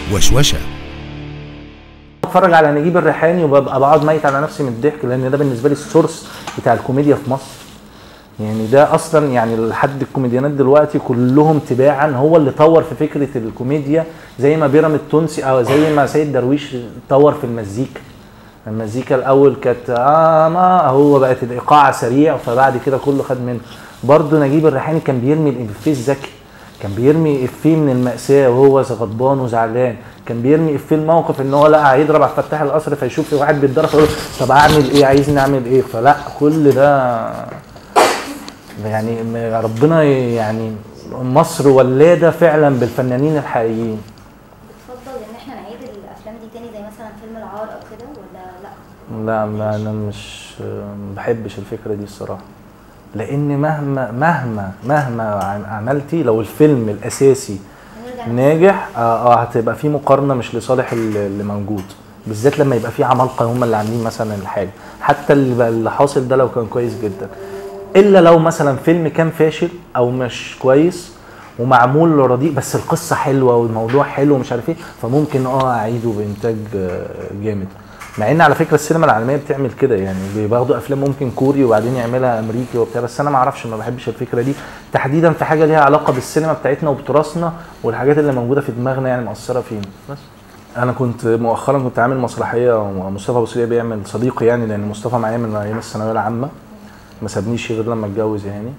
وشوشة اتفرج على نجيب الريحاني وببقى بقعد ميت على نفسي من الضحك لان ده بالنسبه لي السورس بتاع الكوميديا في مصر يعني ده اصلا يعني لحد الكوميديانات دلوقتي كلهم تباعا هو اللي طور في فكره الكوميديا زي ما بيرام التونسي او زي ما سيد درويش طور في المزيكا المزيكا الاول كانت اه ما هو بقت الايقاع سريع فبعد كده كله خد منه برضه نجيب الريحاني كان بيرمي الافيه الذكي كان بيرمي افيه من المأساة وهو غضبان وزعلان كان بيرمي افيه الموقف ان هو لا هيضرب على فتاح القصر فيشوف في واحد بيتضرب فيقول له طب اعمل ايه عايزني اعمل ايه فلا كل ده يعني م- ربنا ي- يعني مصر ولاده فعلا بالفنانين الحقيقيين تفضل ان احنا نعيد الافلام دي تاني زي مثلا فيلم العار او كده ولا لا لا ما انا مش ما بحبش الفكره دي الصراحه لان مهما مهما مهما عم- عملتي لو الفيلم الاساسي هنرجع ناجح اه, آه هتبقى في مقارنه مش لصالح ال- اللي موجود بالذات لما يبقى في عمالقه هم اللي عاملين مثلا الحاجه حتى اللي بقى اللي حاصل ده لو كان كويس جدا الا لو مثلا فيلم كان فاشل او مش كويس ومعمول رديء بس القصه حلوه والموضوع حلو ومش عارف ايه فممكن اه اعيده بانتاج آه، جامد مع ان على فكره السينما العالميه بتعمل كده يعني بياخدوا افلام ممكن كوري وبعدين يعملها امريكي وبتاع بس انا ما اعرفش ما بحبش الفكره دي تحديدا في حاجه ليها علاقه بالسينما بتاعتنا وبتراثنا والحاجات اللي موجوده في دماغنا يعني مأثره فينا بس انا كنت مؤخرا كنت عامل مسرحيه ومصطفى ابو سريع بيعمل صديقي يعني لان مصطفى معايا من ايام الثانويه العامه ما سابنيش غير لما اتجوز يعني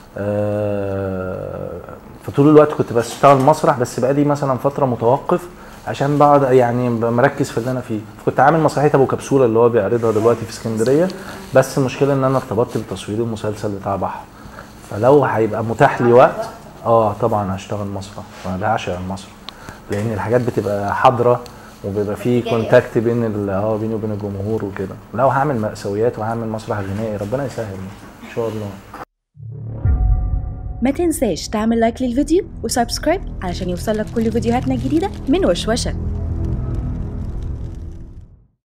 آه، فطول الوقت كنت بشتغل مسرح بس بقالي مثلا فتره متوقف عشان بقعد يعني ب- مركز في اللي انا فيه كنت عامل مسرحيه ابو كبسوله اللي هو بيعرضها دلوقتي في اسكندريه بس المشكله ان انا ارتبطت بتصوير المسلسل بتاع بحر فلو هيبقى متاح لي وقت اه طبعا هشتغل مسرح انا بعشق المسرح لان الحاجات بتبقى حاضره وبيبقى في جاية. كونتاكت بين ال- اه بيني وبين الجمهور وكده لو هعمل مأساويات وهعمل مسرح غنائي ربنا يسهل ان شاء الله ما تنساش تعمل لايك للفيديو وسبسكرايب علشان يوصلك كل فيديوهاتنا الجديدة من وشوشة